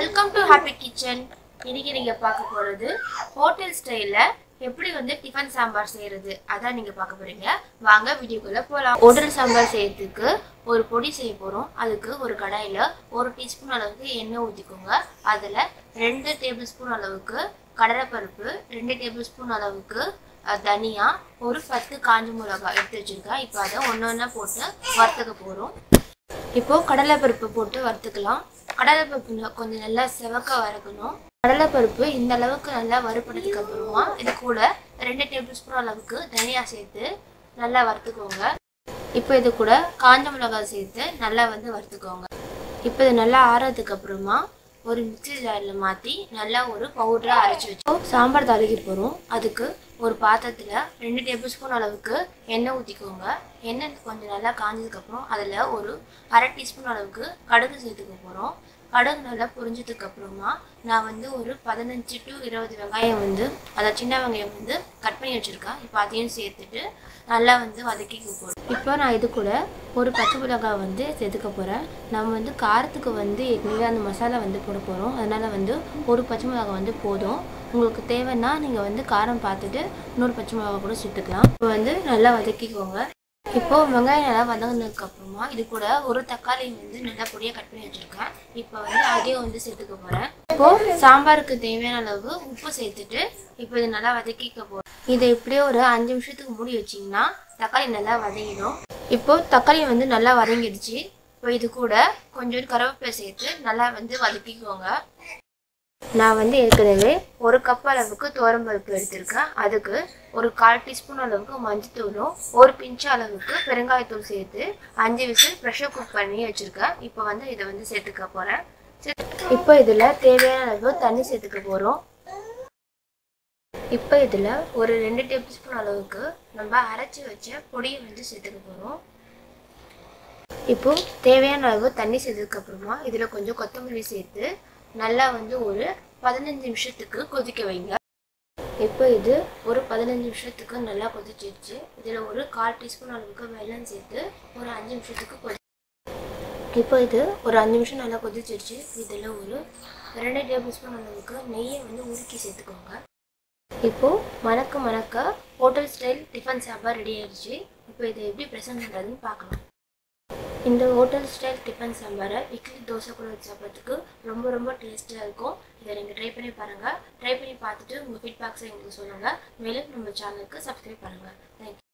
welcome to happy kitchen இன்னைக்கு நீங்க பார்க்க போறது ஹோட்டல் ஸ்டைல்ல எப்படி வந்து டிஃபன் சாம்பார் செய்யறது அதான் நீங்க பார்க்க போறீங்க வாங்க வீடியோக்குள்ள போலாம் ஹோட்டல் சாம்பார் செய்யறதுக்கு ஒரு பொடி செய்ய போறோம் அதுக்கு ஒரு கடாயில ஒரு டீஸ்பூன் அளவுக்கு எண்ணெய் ஊற்றிக்கோங்க அதுல ரெண்டு டேபிள் ஸ்பூன் அளவுக்கு கடலைப்பருப்பு ரெண்டு டேபிள் ஸ்பூன் அளவுக்கு அஹ், தனியா ஒரு பத்து காஞ்ச மிளகாய் எடுத்து வச்சிருக்கேன் இப்போ அதை ஒன்று ஒன்றா போட்டு வறுத்துக்க போறோம் இப்போ கடலைப்பருப்பு போட்டு வறுத்துக்கலாம் கடலைப்பருப்பு ந- கொஞ்சம் நல்லா செவக்க வறுக்கணும் கடலைப்பருப்பு இந்த அளவுக்கு நல்லா வறுப்பட்டதுக்கு அப்புறமா இது கூட ரெண்டு டேபிள் ஸ்பூன் அளவுக்கு தனியா சேர்த்து நல்லா வறுத்துக்கோங்க இப்போ இது கூட காஞ்ச மிளகாய் சேர்த்து நல்லா வந்து வறுத்துக்கோங்க இப்போ இது நல்லா ஆறதுக்கு அப்புறமா ஒரு மிக்ஸி ஜாரில் மாற்றி நல்லா ஒரு பவுடராக அரைச்சி வச்சு சாம்பார் தாளிக்க போகிறோம் அதுக்கு ஒரு பாத்திரத்தில் ரெண்டு டேபிள் ஸ்பூன் அளவுக்கு எண்ணெய் ஊற்றிக்கோங்க எண்ணெய் கொஞ்சம் நல்லா காஞ்சதுக்கப்புறம் அதில் ஒரு அரை டீஸ்பூன் அளவுக்கு கடுகு சேர்த்துக்க போகிறோம் கடுகு நல்லா பொரிஞ்சதுக்கு அப்புறமா நான் வந்து ஒரு பதினஞ்சு டு இருபது வெங்காயம் வந்து அதாவது சின்ன வெங்காயம் வந்து கட் பண்ணி வச்சுருக்கேன் இப்போ அதையும் சேர்த்துட்டு நல்லா வந்து வதக்கிக்க போகிறோம் இப்போ நான் இது கூட ஒரு பச்சை மிளகாய் வந்து சேர்த்துக்க போகிறேன் நம்ம வந்து காரத்துக்கு வந்து ஏற்கனவே அந்த மசாலா வந்து போட போகிறோம் அதனால் வந்து ஒரு பச்சை மிளகாய் வந்து போதும் உங்களுக்கு தேவைன்னா நீங்கள் வந்து காரம் பார்த்துட்டு இன்னொரு பச்சை மிளகாய் கூட சேர்த்துக்கலாம் இப்போ வந்து நல்லா வதக்கிக்கோங்க இப்போ வெங்காயம் நல்லா வதங்கினதுக்கு அப்புறமா இது கூட ஒரு தக்காளி வந்து நல்லா பொடியாக கட் பண்ணி வச்சிருக்கேன் இப்போ வந்து அதையும் வந்து சேர்த்துக்க போறேன் இப்போ சாம்பாருக்கு தேவையான அளவு உப்பு சேர்த்துட்டு இப்போ இது நல்லா வதக்கிக்க போறேன் இதை இப்படியே ஒரு அஞ்சு நிமிஷத்துக்கு மூடி வச்சிங்கன்னா தக்காளி நல்லா வதங்கிடும் இப்போ தக்காளி வந்து நல்லா வதங்கிடுச்சு இப்போ இது கூட கொஞ்சம் கருவேப்பிலை சேர்த்து நல்லா வந்து வதக்கிக்கோங்க நான் வந்து ஏற்கனவே ஒரு கப் அளவுக்கு பருப்பு எடுத்திருக்கேன் அதுக்கு ஒரு கால் டீஸ்பூன் அளவுக்கு மஞ்சத்தூளும் ஒரு பிஞ்சு அளவுக்கு பெருங்காயத்தூள் சேர்த்து அஞ்சு விசில் ப்ரெஷர் குக் பண்ணி வச்சுருக்கேன் இப்போ வந்து இதை வந்து சேர்த்துக்க போகிறேன் இப்போ இதில் தேவையான அளவு தண்ணி சேர்த்துக்க போகிறோம் இப்போ இதில் ஒரு ரெண்டு டேபிள் ஸ்பூன் அளவுக்கு நம்ம அரைச்சி வச்ச பொடியை வந்து சேர்த்துக்க போகிறோம் இப்போ தேவையான அளவு தண்ணி சேர்த்ததுக்கு அப்புறமா இதில் கொஞ்சம் கொத்தமல்லி சேர்த்து நல்லா வந்து ஒரு பதினஞ்சு நிமிஷத்துக்கு கொதிக்க வைங்க இப்போ இது ஒரு பதினஞ்சு நிமிஷத்துக்கு நல்லா கொதிச்சிருச்சு இதில் ஒரு கால் டீஸ்பூன் அளவுக்கு வெல்லம் சேர்த்து ஒரு அஞ்சு நிமிஷத்துக்கு கொதி இப்போ இது ஒரு அஞ்சு நிமிஷம் நல்லா கொதிச்சிருச்சு இதில் ஒரு ரெண்டு டேபிள் ஸ்பூன் அளவுக்கு நெய்யை வந்து உருக்கி சேர்த்துக்கோங்க இப்போ மணக்க மணக்க hotel style tiffin sambar ready ஆயிடுச்சு இப்போ இதை எப்படி ப்ரெசென்ட் பண்ணுறதுன்னு பார்க்கலாம் இந்த ஹோட்டல் ஸ்டைல் டிஃபன் சாம்பாரை இட்லி தோசை கூட வச்சு சாப்பிட்றதுக்கு ரொம்ப ரொம்ப டேஸ்ட்டாக இருக்கும் இதை நீங்கள் ட்ரை பண்ணி பாருங்கள் ட்ரை பண்ணி பார்த்துட்டு உங்கள் ஃபீட்பேக்ஸை எங்களுக்கு சொல்லுங்கள் மேலும் நம்ம சேனலுக்கு சப்ஸ்கிரைப் பண்ணுங்கள் தேங்க்யூ